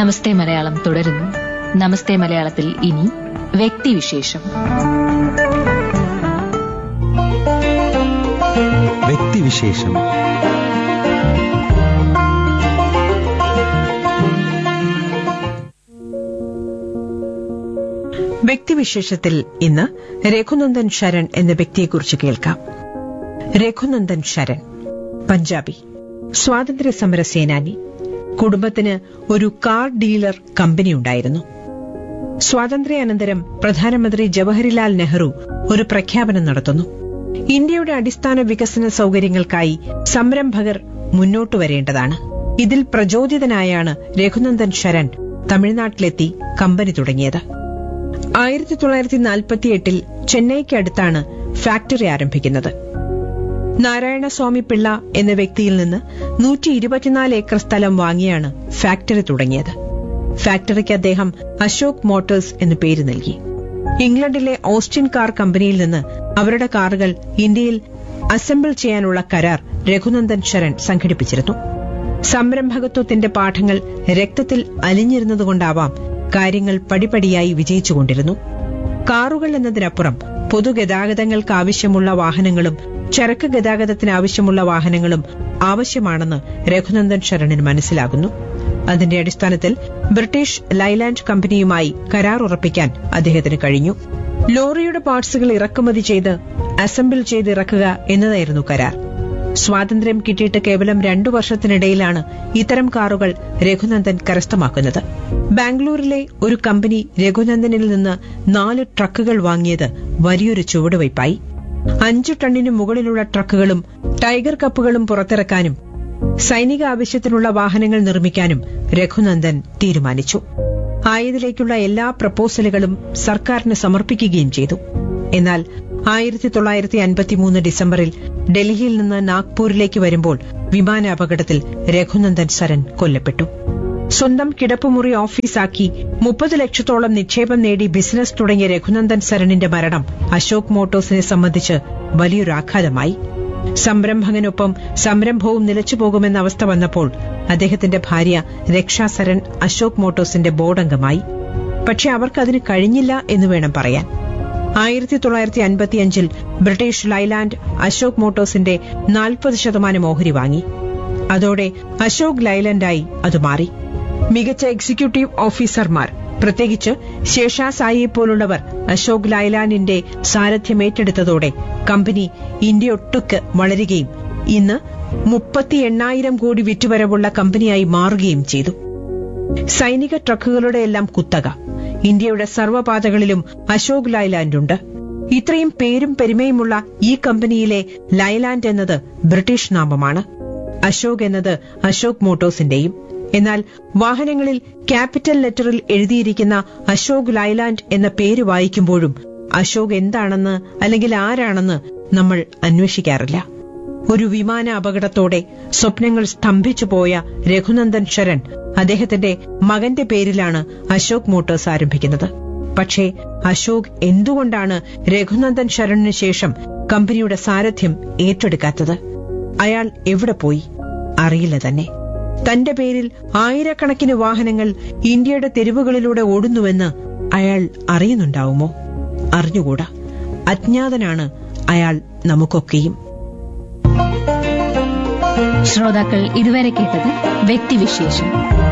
നമസ്തേ മലയാളം തുടരുന്നു നമസ്തേ മലയാളത്തിൽ ഇനി വ്യക്തിവിശേഷം വ്യക്തിവിശേഷം വ്യക്തിവിശേഷത്തിൽ ഇന്ന് രഘുനന്ദൻ ശരൺ എന്ന വ്യക്തിയെക്കുറിച്ച് കേൾക്കാം രഘുനന്ദൻ ശരൺ പഞ്ചാബി സ്വാതന്ത്ര്യ സമര സേനാനി കുടുംബത്തിന് ഒരു കാർ ഡീലർ കമ്പനി ഉണ്ടായിരുന്നു സ്വാതന്ത്ര്യാനന്തരം പ്രധാനമന്ത്രി ജവഹർലാൽ നെഹ്റു ഒരു പ്രഖ്യാപനം നടത്തുന്നു ഇന്ത്യയുടെ അടിസ്ഥാന വികസന സൌകര്യങ്ങൾക്കായി സംരംഭകർ മുന്നോട്ടു വരേണ്ടതാണ് ഇതിൽ പ്രചോദിതനായാണ് രഘുനന്ദൻ ശരൺ തമിഴ്നാട്ടിലെത്തി കമ്പനി തുടങ്ങിയത് ആയിരത്തി തൊള്ളായിരത്തി നാൽപ്പത്തിയെട്ടിൽ ചെന്നൈക്ക് അടുത്താണ് ഫാക്ടറി ആരംഭിക്കുന്നത് നാരായണസ്വാമി പിള്ള എന്ന വ്യക്തിയിൽ നിന്ന് നൂറ്റി ഇരുപത്തിനാല് ഏക്കർ സ്ഥലം വാങ്ങിയാണ് ഫാക്ടറി തുടങ്ങിയത് ഫാക്ടറിക്ക് അദ്ദേഹം അശോക് മോട്ടോഴ്സ് എന്ന് പേര് നൽകി ഇംഗ്ലണ്ടിലെ ഓസ്റ്റിൻ കാർ കമ്പനിയിൽ നിന്ന് അവരുടെ കാറുകൾ ഇന്ത്യയിൽ അസംബിൾ ചെയ്യാനുള്ള കരാർ രഘുനന്ദൻ ശരൺ സംഘടിപ്പിച്ചിരുന്നു സംരംഭകത്വത്തിന്റെ പാഠങ്ങൾ രക്തത്തിൽ അലിഞ്ഞിരുന്നതുകൊണ്ടാവാം കാര്യങ്ങൾ പടിപടിയായി വിജയിച്ചുകൊണ്ടിരുന്നു കാറുകൾ എന്നതിനപ്പുറം പൊതുഗതാഗതങ്ങൾക്ക് ആവശ്യമുള്ള വാഹനങ്ങളും ചരക്ക് ഗതാഗതത്തിന് ആവശ്യമുള്ള വാഹനങ്ങളും ആവശ്യമാണെന്ന് രഘുനന്ദൻ ശരണിന് മനസ്സിലാകുന്നു അതിന്റെ അടിസ്ഥാനത്തിൽ ബ്രിട്ടീഷ് ലൈലാൻഡ് കമ്പനിയുമായി കരാർ ഉറപ്പിക്കാൻ അദ്ദേഹത്തിന് കഴിഞ്ഞു ലോറിയുടെ പാർട്സുകൾ ഇറക്കുമതി ചെയ്ത് അസംബിൾ ചെയ്ത് ഇറക്കുക എന്നതായിരുന്നു കരാർ സ്വാതന്ത്ര്യം കിട്ടിയിട്ട് കേവലം രണ്ടു വർഷത്തിനിടയിലാണ് ഇത്തരം കാറുകൾ രഘുനന്ദൻ കരസ്ഥമാക്കുന്നത് ബാംഗ്ലൂരിലെ ഒരു കമ്പനി രഘുനന്ദനിൽ നിന്ന് നാല് ട്രക്കുകൾ വാങ്ങിയത് വലിയൊരു ചുവടുവയ്പായി അഞ്ചു ടണ്ണിന് മുകളിലുള്ള ട്രക്കുകളും ടൈഗർ കപ്പുകളും പുറത്തിറക്കാനും സൈനിക ആവശ്യത്തിനുള്ള വാഹനങ്ങൾ നിർമ്മിക്കാനും രഘുനന്ദൻ തീരുമാനിച്ചു ആയതിലേക്കുള്ള എല്ലാ പ്രപ്പോസലുകളും സർക്കാരിന് സമർപ്പിക്കുകയും ചെയ്തു എന്നാൽ ആയിരത്തി തൊള്ളായിരത്തി അൻപത്തിമൂന്ന് ഡിസംബറിൽ ഡൽഹിയിൽ നിന്ന് നാഗ്പൂരിലേക്ക് വരുമ്പോൾ വിമാനാപകടത്തിൽ രഘുനന്ദൻ സരൻ കൊല്ലപ്പെട്ടു സ്വന്തം കിടപ്പുമുറി ഓഫീസാക്കി മുപ്പത് ലക്ഷത്തോളം നിക്ഷേപം നേടി ബിസിനസ് തുടങ്ങിയ രഘുനന്ദൻ സരണിന്റെ മരണം അശോക് മോട്ടോഴ്സിനെ സംബന്ധിച്ച് വലിയൊരു ആഘാതമായി സംരംഭകനൊപ്പം സംരംഭവും നിലച്ചുപോകുമെന്ന അവസ്ഥ വന്നപ്പോൾ അദ്ദേഹത്തിന്റെ ഭാര്യ രക്ഷാ സരൺ അശോക് മോട്ടോഴ്സിന്റെ ബോർഡംഗമായി പക്ഷെ അവർക്കതിന് കഴിഞ്ഞില്ല എന്ന് വേണം പറയാൻ ആയിരത്തി തൊള്ളായിരത്തി അൻപത്തിയഞ്ചിൽ ബ്രിട്ടീഷ് ലൈലാൻഡ് അശോക് മോട്ടോഴ്സിന്റെ നാൽപ്പത് ശതമാനം ഓഹരി വാങ്ങി അതോടെ അശോക് ലൈലൻഡായി അത് മാറി മികച്ച എക്സിക്യൂട്ടീവ് ഓഫീസർമാർ പ്രത്യേകിച്ച് ശേഷാസായിയെ പോലുള്ളവർ അശോക് ലൈലാൻഡിന്റെ സാരഥ്യം ഏറ്റെടുത്തതോടെ കമ്പനി ഇന്ത്യയൊട്ടുക്ക് വളരുകയും ഇന്ന് മുപ്പത്തി എണ്ണായിരം കോടി വിറ്റുവരവുള്ള കമ്പനിയായി മാറുകയും ചെയ്തു സൈനിക ട്രക്കുകളുടെ എല്ലാം കുത്തക ഇന്ത്യയുടെ സർവ്വപാതകളിലും അശോക് ലൈലാൻഡ് ഉണ്ട് ഇത്രയും പേരും പെരുമയുമുള്ള ഈ കമ്പനിയിലെ ലൈലാൻഡ് എന്നത് ബ്രിട്ടീഷ് നാമമാണ് അശോക് എന്നത് അശോക് മോട്ടോഴ്സിന്റെയും എന്നാൽ വാഹനങ്ങളിൽ ക്യാപിറ്റൽ ലെറ്ററിൽ എഴുതിയിരിക്കുന്ന അശോക് ലൈലാൻഡ് എന്ന പേര് വായിക്കുമ്പോഴും അശോക് എന്താണെന്ന് അല്ലെങ്കിൽ ആരാണെന്ന് നമ്മൾ അന്വേഷിക്കാറില്ല ഒരു വിമാന അപകടത്തോടെ സ്വപ്നങ്ങൾ സ്തംഭിച്ചു പോയ രഘുനന്ദൻ ശരൺ അദ്ദേഹത്തിന്റെ മകന്റെ പേരിലാണ് അശോക് മോട്ടോഴ്സ് ആരംഭിക്കുന്നത് പക്ഷേ അശോക് എന്തുകൊണ്ടാണ് രഘുനന്ദൻ ശരണിന് ശേഷം കമ്പനിയുടെ സാരഥ്യം ഏറ്റെടുക്കാത്തത് അയാൾ എവിടെ പോയി അറിയില്ല തന്നെ തന്റെ പേരിൽ ആയിരക്കണക്കിന് വാഹനങ്ങൾ ഇന്ത്യയുടെ തെരുവുകളിലൂടെ ഓടുന്നുവെന്ന് അയാൾ അറിയുന്നുണ്ടാവുമോ അറിഞ്ഞുകൂടാ അജ്ഞാതനാണ് അയാൾ നമുക്കൊക്കെയും ശ്രോതാക്കൾ ഇതുവരെ കേട്ടത് വ്യക്തിവിശേഷം